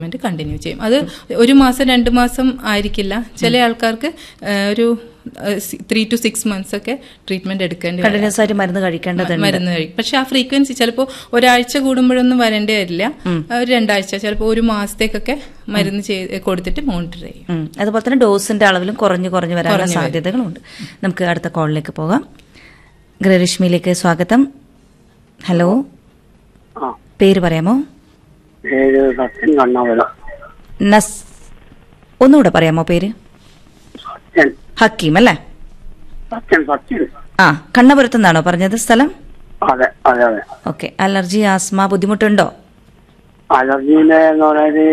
Treatment continue ചെയ്യും അത് ഒരു മാസം രണ്ട് മാസം ആയിരിക്കില്ല ചില ആൾക്കാർക്ക് ആ, ഒരു ത്രീ ടു സിക്സ് മന്ത്സ് ഒക്കെ ട്രീറ്റ്മെന്റ് എടുക്കേണ്ടി വരും. കണ്ടിന്യൂസ് ആയിട്ട് മരുന്ന് കഴിക്കേണ്ടതുണ്ട് മരുന്ന് കഴിക്കും പക്ഷെ ആ ഫ്രീക്വൻസി ചിലപ്പോൾ ഒരാഴ്ച കൂടുമ്പോഴൊന്നും വരേണ്ടി വരില്ല ഒരു രണ്ടാഴ്ച ചിലപ്പോൾ ഒരു മാസത്തേക്കൊക്കെ മരുന്ന് ചെയ്ത് കൊടുത്തിട്ട് മോണിറ്റർ ചെയ്യും ഉം. അതുപോലെ തന്നെ ഡോസിന്റെ അളവിലും കുറഞ്ഞു കുറഞ്ഞു വരാനുള്ള സാധ്യതകളുണ്ട് നമുക്ക് അടുത്ത കോളിലേക്ക് പോകാം ഗൃഹരശ്മിയിലേക്ക് സ്വാഗതം ഹലോ ആ പേര് പറയാമോ പേര് സത്യൻ കണ്ണാവല നസ് ഒന്നുകൂടെ പറയാമോ പേര് സത്യൻ ഹക്കീം അല്ലേ സത്യൻ സത്യൻ ആ കണ്ണപുരത്തു നിന്നാണോ പറഞ്ഞത് സ്ഥലം അതെ അതെ അതെ ഓക്കെ അലർജി ആസ്മ ബുദ്ധിമുട്ടുണ്ടോ അലർജീന്റെ എന്ന് പറയുന്നത്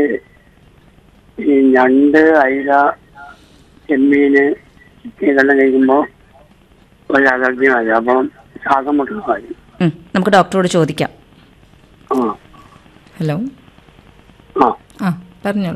ഈ ഞണ്ട് അയില ചെമ്മീന് ഇതെല്ലാം കഴിക്കുമ്പോ ഒരു അലർജി വരും അപ്പം ശ്വാസം മുട്ടുന്ന കാര്യം ഉം. നമുക്ക് ഡോക്ടറോട് ചോദിക്കാം ആ ഹലോ ആ ആ പറഞ്ഞോളൂ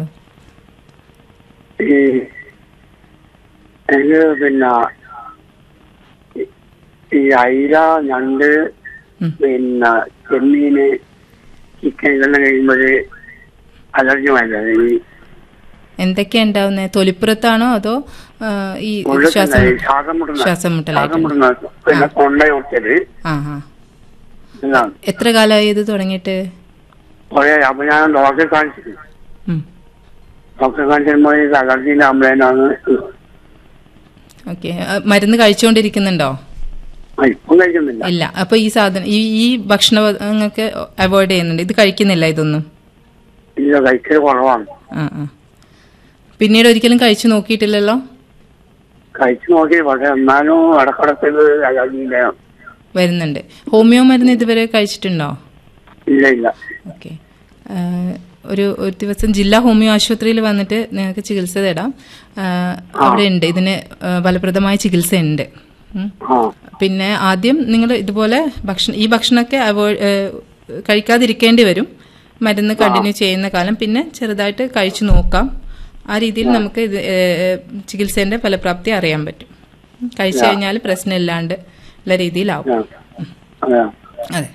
ഈ എനിക്ക് പിന്നെ ഈ- ഈ അയില ഞണ്ട് ഉം. പിന്നെ ചെമ്മീന് ചിക്കൻ ഇതെല്ലാം കഴിക്കുമ്പോൾ അലർജി വരും ഈ എന്തൊക്കെയാ ഉണ്ടാവുന്നത് തൊലിപ്പുറത്താണോ അതോ ആ, ഈ ഉള്ളിൽ ശ്വാസം തന്നെ ഈ ശ്വാസം മുട്ടുന്ന ശ്വാസം മുട്ടലായിട്ട് ശ്വാസം മുട്ടുന്ന പിന്നെ തൊണ്ട ഒറ്റത് ആ ആ ഇതാണ് എത്ര കാലമായി ഇത് തുടങ്ങിയിട്ട് കുറെ അപ്പൊ ഞാൻ ഡോക്ടറെ കാണിച്ചു ഉം. ഡോക്ടറെ കാണിച്ചപ്പോൾ ഇത് അലർജിന്റെ കംപ്ലൈന്റ് ഓക്കെ ആ, മരുന്ന് കഴിച്ചുകൊണ്ടിരിക്കുന്നുണ്ടോ ഇപ്പം കഴിക്കുന്നില്ല ഇല്ല അപ്പൊ ഈ സാധനം ഈ ഈ ഭക്ഷണങ്ങൾക്ക് അവോയ്ഡ് ചെയ്യുന്നുണ്ട് ഇത് കഴിക്കുന്നില്ല ഇതൊന്നും ഇല്ല കഴിക്കൽ കുറവാണ് ആ ആ പിന്നീട് ഒരിക്കലും കഴിച്ചു നോക്കിയിട്ടില്ലല്ലോ കഴിച്ചു നോക്കി പക്ഷെ എന്നാലും ഇടക്കിടക്ക് ഇത് അലർജിന്റെ വരുന്നുണ്ട് ഹോമിയോ മരുന്ന് ഇതുവരെ കഴിച്ചിട്ടുണ്ടോ ഇല്ല ഇല്ല ഓക്കെ ഒരു ഒരു ദിവസം ജില്ലാ ഹോമിയോ ആശുപത്രിയിൽ വന്നിട്ട് നിങ്ങൾക്ക് ചികിത്സ തേടാം ആ, അവിടെ ഉണ്ട് ഇതിന് ആ, ഫലപ്രദമായ ചികിത്സ ഉണ്ട് ഉം. ആ പിന്നെ ആദ്യം നിങ്ങൾ ഇതുപോലെ ഭക്ഷണം ഈ ഭക്ഷണമൊക്കെ അവോയ്ഡ് കഴിക്കാതിരിക്കേണ്ടി വരും മരുന്ന് കണ്ടിന്യൂ ചെയ്യുന്ന കാലം പിന്നെ ചെറുതായിട്ട് കഴിച്ചു നോക്കാം ആ രീതിയിൽ നമുക്ക് ഇത് ഏഹ്, ചികിത്സേന്റെ ഫലപ്രാപ്തി അറിയാൻ പറ്റും കഴിച്ചു കഴിഞ്ഞാൽ പ്രശ്നമില്ലാണ്ട് ഉള്ള രീതിയിലാവും ആ. അതെ അതെ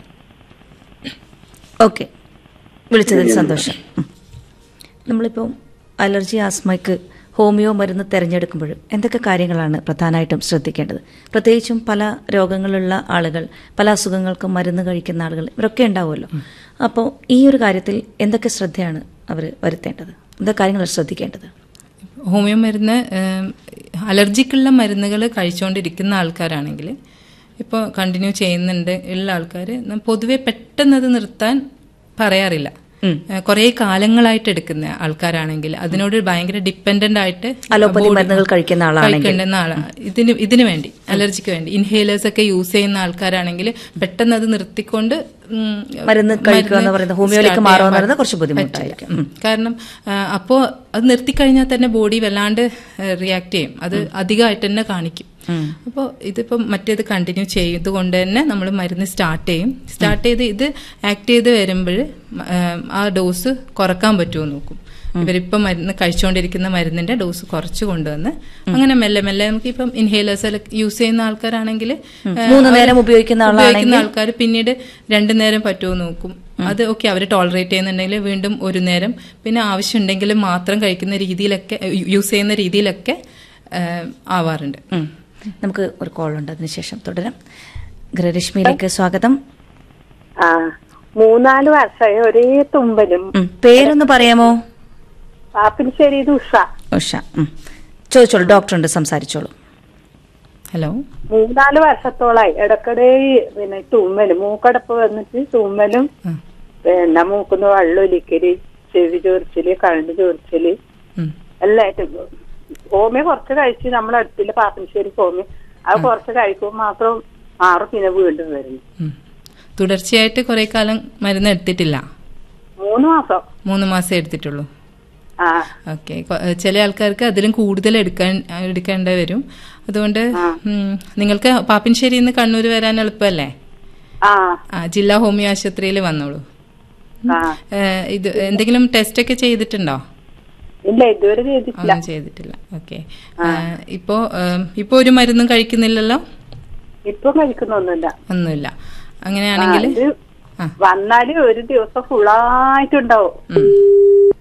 ഓക്കെ വിളിച്ചതിൽ സന്തോഷം ഉം. നമ്മളിപ്പോൾ അലർജി ആസ്മയ്ക്ക് ഹോമിയോ മരുന്ന് തിരഞ്ഞെടുക്കുമ്പോൾ എന്തൊക്കെ കാര്യങ്ങളാണ് പ്രധാനമായിട്ടും ശ്രദ്ധിക്കേണ്ടത് പ്രത്യേകിച്ചും പല രോഗങ്ങളുള്ള ആളുകൾ പല അസുഖങ്ങൾക്കും മരുന്ന് കഴിക്കുന്ന ആളുകൾ ഇവരൊക്കെ ഉണ്ടാവുമല്ലോ അപ്പോൾ ഈ ഒരു കാര്യത്തിൽ എന്തൊക്കെ ശ്രദ്ധയാണ് അവർ വരുത്തേണ്ടത് എന്തൊക്കെ കാര്യങ്ങളാണ് ശ്രദ്ധിക്കേണ്ടത് ഹോമിയോ മരുന്ന് ഏം, അലർജിക്കുള്ള മരുന്നുകൾ കഴിച്ചുകൊണ്ടിരിക്കുന്ന ആൾക്കാരാണെങ്കിൽ ഇപ്പോൾ കണ്ടിന്യൂ ചെയ്യുന്നുണ്ട് ഉള്ള ആൾക്കാർ പൊതുവെ പെട്ടെന്ന് അത് നിർത്താൻ പറയാറില്ല കുറേ കാലങ്ങളായിട്ട് എടുക്കുന്ന ആൾക്കാരാണെങ്കിൽ അതിനോട് ഭയങ്കര ഡിപ്പെൻഡന്റ് ആയിട്ട് അലോപ്പതി body- മരുന്നുകൾ കഴിക്കുന്ന ആളാണെങ്കിൽ കഴിക്കേണ്ടുന്ന ആളാണ് ഇതിന് ഇതിന് വേണ്ടി അലർജിക്ക് വേണ്ടി ഇൻഹേലേഴ്സ് ഒക്കെ യൂസ് ചെയ്യുന്ന ആൾക്കാരാണെങ്കിൽ പെട്ടെന്ന് അത് നിർത്തിക്കൊണ്ട് ഉം, മരുന്ന് കഴിക്കുക എന്ന് പറയുന്നത് ഹോമിയോയിലേക്ക് start മാറുക എന്ന് ചെയ്യാൻ പറയുന്നത് കുറച്ച് ബുദ്ധിമുട്ടായിരിക്കും ഉം. കാരണം ആ, അപ്പോ അത് നിർത്തിക്കഴിഞ്ഞാൽ തന്നെ ബോഡി വല്ലാണ്ട് റിയാക്ട് ചെയ്യും അത് അധികമായിട്ട് തന്നെ കാണിക്കും അപ്പോൾ ഇതിപ്പം മറ്റേത് കണ്ടിന്യൂ ചെയ്തുകൊണ്ട് തന്നെ നമ്മൾ മരുന്ന് സ്റ്റാർട്ട് ചെയ്യും സ്റ്റാർട്ട് ചെയ്ത് ഇത് ആക്ട് ചെയ്ത് വരുമ്പോൾ ആ ഡോസ് കുറക്കാൻ പറ്റുമോ നോക്കും ഇവരിപ്പം മരുന്ന് കഴിച്ചുകൊണ്ടിരിക്കുന്ന മരുന്നിന്റെ ഡോസ് കുറച്ച് കൊണ്ടുവന്ന് അങ്ങനെ മെല്ലെ മെല്ലെ നമുക്ക് ഇപ്പം ഇൻഹേലേഴ്സ് യൂസ് ചെയ്യുന്ന ആൾക്കാരാണെങ്കിൽ മൂന്ന് നേരം ഉപയോഗിക്കുന്ന ഉപയോഗിക്കുന്ന ആൾക്കാർ പിന്നീട് രണ്ടു നേരം പറ്റുമോ നോക്കും അത് ഓക്കെ അവർ ടോളറേറ്റ് ചെയ്യുന്നുണ്ടെങ്കിൽ വീണ്ടും ഒരു നേരം പിന്നെ ആവശ്യമുണ്ടെങ്കിൽ മാത്രം കഴിക്കുന്ന രീതിയിലൊക്കെ യൂസ് ചെയ്യുന്ന രീതിയിലൊക്കെ ആ, ആവാറുണ്ട് ഉം. നമുക്ക് ഒരു കോൾ ഉണ്ട് അതിനുശേഷം തുടരാം ഗൃഹരശ്മിയിലേക്ക് സ്വാഗതം ആ മൂന്നാല് വർഷമായി ഒരേ തുമ്പലും ഉം. പേരൊന്ന് പറയാമോ പാപ്പിനിശ്ശേരി ഇത് ഉഷ ഉഷ ഉം. ചോദിച്ചോളൂ ഡോക്ടറുണ്ട് സംസാരിച്ചോളൂ ഹലോ മൂന്നാല് വർഷത്തോളായി ഇടക്കിടെ ഈ പിന്നെ തുമ്മലും മൂക്കടപ്പ് വന്നിട്ട് തുമ്മലും ഉം. പിന്നെ മൂക്കുന്ന് വെള്ളമൊലിക്കല് ചെവി ചോറിച്ചില് കണ്ണ് ചോറിച്ചില് ഉം. എല്ലായിട്ടും ഹോമിയോ കുറച്ച് കഴിച്ച് നമ്മളെ അടുത്തില്ല പാപ്പിനിശ്ശേരി ഹോമിയോ അത് കുറച്ച് കഴിക്കുമ്പോൾ മാത്രം മാറും പിന്നെ വീണ്ടും വരുന്നു ഉം. തുടർച്ചയായിട്ട് കുറെ കാലം മരുന്ന് എടുത്തിട്ടില്ല മൂന്ന് മാസം മൂന്ന് മാസം എടുത്തിട്ടുള്ളൂ ആ ഓക്കെ ചില ആൾക്കാർക്ക് അതിലും കൂടുതൽ എടുക്കാൻ എടുക്കേണ്ട വരും അതുകൊണ്ട് ഉം, നിങ്ങൾക്ക് പാപ്പിൻശ്ശേരിയിൽ നിന്ന് കണ്ണൂർ വരാൻ എളുപ്പമല്ലേ ആ ആ ജില്ലാ ഹോമിയോ ആശുപത്രിയിൽ വന്നോളൂ ആ ഏഹ് ഇത് എന്തെങ്കിലും ടെസ്റ്റ് ഒക്കെ ചെയ്തിട്ടുണ്ടോ ഇല്ല ഇതുവരെ ചെയ്തിട്ടില്ല ഒന്നും ചെയ്തിട്ടില്ല ഓക്കെ ഇപ്പോ ഏം, ഇപ്പോ ഒരു മരുന്നും കഴിക്കുന്നില്ലല്ലോ ഇപ്പൊ കഴിക്കുന്നൊന്നുമില്ല ഒന്നുമില്ല അങ്ങനെയാണെങ്കിൽ ഇത് വന്നാല് ഒരു ദിവസം ഫുള്ളായിട്ടുണ്ടാവും ഉം.